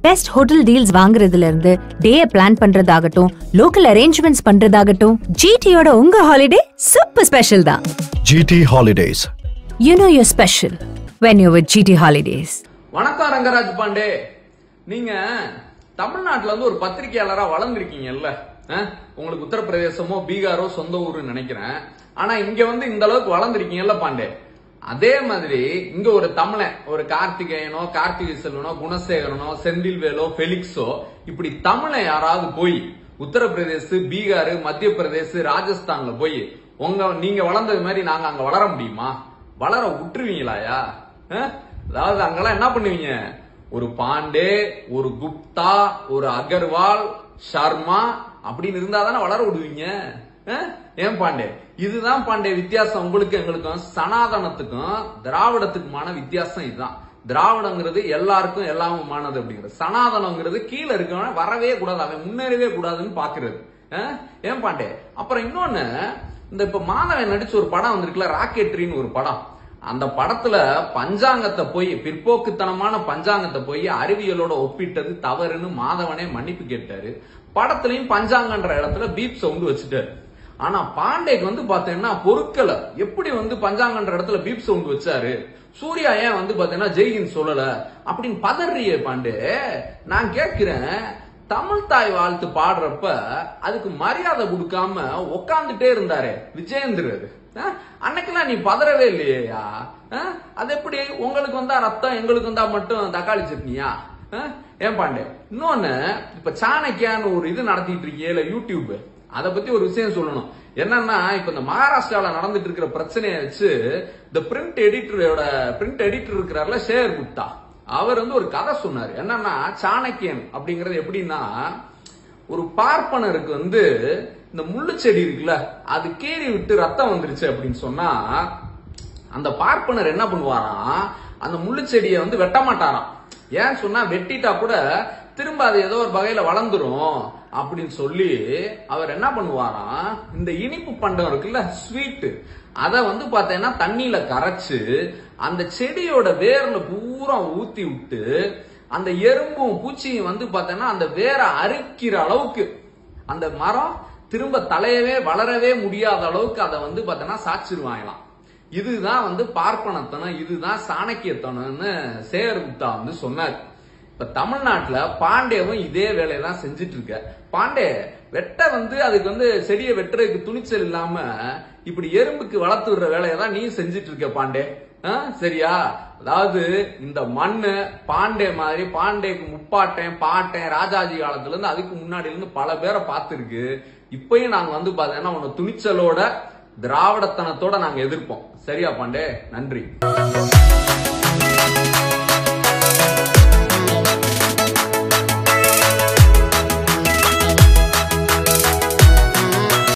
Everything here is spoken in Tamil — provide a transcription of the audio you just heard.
பெஸ்ட் ஹோட்டல் டீல்ஸ் வாங்குறதுல இருந்து டே பிளான் பண்றதாகட்டும் லோக்கல் அரேஞ்ச்மெண்ட்ஸ் பண்றதாகட்டும் ஜிடியோட உங்க ஹாலிடே சூப்பர் ஸ்பெஷல் தான் GT Holidays. You know your special when you with GT holidays வணக்கம் ரங்கராஜ் பாண்டே நீங்க தமிழ்நாட்டுல இருந்து ஒரு பத்திரிகையாளரா வளர்ந்துருக்கீங்கல்ல அஹ்? உங்களுக்கு உத்தரப்பிரதேசமோ பீகாரோ சொந்த ஊருன்னு நினைக்கிறேன் ஆனா இங்க வந்து இந்த அளவுக்கு வளர்ந்துருக்கீங்கல்ல பாண்டே அதே மாதிரி இங்க ஒரு தமிழன் ஒரு கார்த்திகேயனோ கார்த்திகை செல்வனோ குணசேகரனோ செந்தில்வேலோ ஃபெலிக்ஸோ இப்படி தமிழன் யாராவது போய் உத்தரப்பிரதேச பீகார் மத்திய பிரதேச ராஜஸ்தான்ல போய் உங்க நீங்க வளர்ந்தது மாதிரி நாங்க அங்க வளர முடியுமா வளர விட்டுருவீங்களாயா அஹ்? அதாவது அங்கெல்லாம் என்ன பண்ணுவீங்க ஒரு பாண்டே ஒரு குப்தா ஒரு அகர்வால் சர்மா அப்படின்னு இருந்தா தானே வளர விடுவீங்க அஹ்? ஏன் பாண்டே இதுதான் பாண்டே வித்தியாசம் உங்களுக்கு எங்களுக்கும் சனாதனத்துக்கும் திராவிடத்துக்குமான வித்தியாசம் இதுதான் திராவிடங்கிறது எல்லாருக்கும் எல்லாமுமானது அப்படிங்கிறது சனாதனங்கிறது கீழே இருக்கவன் வரவே கூடாது அவன் முன்னேறவே கூடாதுன்னு பாக்குறது அஹ்? ஏன் பாண்டே அப்புறம் இன்னொன்னு இந்த இப்ப மாதவன் நடிச்ச ஒரு படம் வந்திருக்குல்ல ராக்கெட்ரின்னு ஒரு படம் அந்த படத்துல பஞ்சாங்கத்தை போய் பிற்போக்குத்தனமான பஞ்சாங்கத்தை போய் அறிவியலோட ஒப்பிட்டது தவறுன்னு மாதவனே மன்னிப்பு கேட்டாரு படத்துலயும் பஞ்சாங்கன்ற இடத்துல பீப் சவுண்ட் வச்சுட்டாரு ஆனா பாண்டேக்கு வந்து பாத்தீங்கன்னா பொருட்களை எப்படி வந்து பஞ்சாங்கன்ற இடத்துல பீப் சவுண்ட் வச்சாரு சூர்யா ஏன் வந்து பாத்தீங்கன்னா ஜெய்ஹிந்த் சொல்லல அப்படின்னு பதறியே பாண்டே நான் கேட்கிறேன் தமிழ் தாய் வாழ்த்து பாடுறப்ப அதுக்கு மரியாதை கொடுக்காம உக்காந்துட்டே இருந்தாரு விஜயேந்திரர் அஹ், அன்னைக்கெல்லாம் நீ பதறவே இல்லையா அஹ், அது எப்படி உங்களுக்கு வந்தா ரத்தம் எங்களுக்கு வந்தா மட்டும் தக்காளி சட்னியா அஹ், ஏன் பாண்டே இன்னொன்னு இப்ப சாணக்கியான்னு ஒரு இது நடத்திட்டு இருக்கீங்க யூடியூப் அத பத்தி ஒரு விஷயம் சொல்லணும் என்னன்னா இப்ப இந்த மகாராஷ்டிரால நடந்துட்டு இருக்கிற பிரச்சனையை வச்சு இந்த பிரிண்ட் எடிட்டரோட பிரிண்ட் எடிட்டர் இருக்கிறார்ல ஷேர் குப்தா அவர் வந்து ஒரு கதை சொன்னாரு என்னன்னா சாணக்கியன் அப்படிங்கறது எப்படின்னா ஒரு பார்ப்பனருக்கு வந்து இந்த முள்ளு செடி இருக்குல்ல அது கீறி விட்டு ரத்தம் வந்துருச்சு அப்படின்னு சொன்னா அந்த பார்ப்பனர் என்ன பண்ணுவாராம் அந்த முள்ளு செடியை வந்து வெட்ட மாட்டாராம் ஏன் சொன்னா வெட்டிட்டா கூட திரும்ப அது ஏதோ ஒரு வகையில வளர்ந்துரும் அப்படின்னு சொல்லி அவர் என்ன பண்ணுவாராம் இந்த இனிப்பு பண்டம் இருக்குல்ல ஸ்வீட் அத வந்து பார்த்தீங்கன்னா தண்ணியில கரைச்சு அந்த செடியோட வேர்ல பூரா ஊத்தி விட்டு அந்த எறும்பும் பூச்சியும் வந்து பார்த்தீங்கன்னா அந்த வேரை அரிக்கிற அளவுக்கு அந்த மரம் திரும்ப தலையவே வளரவே முடியாத அளவுக்கு அதை வந்து பார்த்தீங்கன்னா சாச்சிருவாங்களாம் இதுதான் வந்து பார்ப்பனத்தனம் இதுதான் சாணக்கியத்தனம்னு சேகர் குப்தா வந்து சொன்னார் இப்ப தமிழ்நாட்டுல பாண்டேவும் இதே வேலையை தான் செஞ்சுட்டு இருக்க பாண்டே வெட்ட வந்து அதுக்கு வந்து செடியை வெட்டுறதுக்கு துணிச்சல் இல்லாம இப்படி எறும்புக்கு வளர்த்து விடுற வேலையை தான் நீ செஞ்சுட்டு இருக்க பாண்டே ஆ, சரியா அதாவது இந்த மண்ணு பாண்டே மாதிரி பாண்டேக்கு முப்பாட்டன் பாட்டன் ராஜாஜி காலத்துல இருந்து அதுக்கு முன்னாடில இருந்து பல பேரை பார்த்திருக்கு இப்பயும் நாங்க வந்து பாத்தீங்கன்னா உன்னை துணிச்சலோட திராவிடத்தனத்தோட நாங்க எதிர்ப்போம் சரியா பாண்டே நன்றி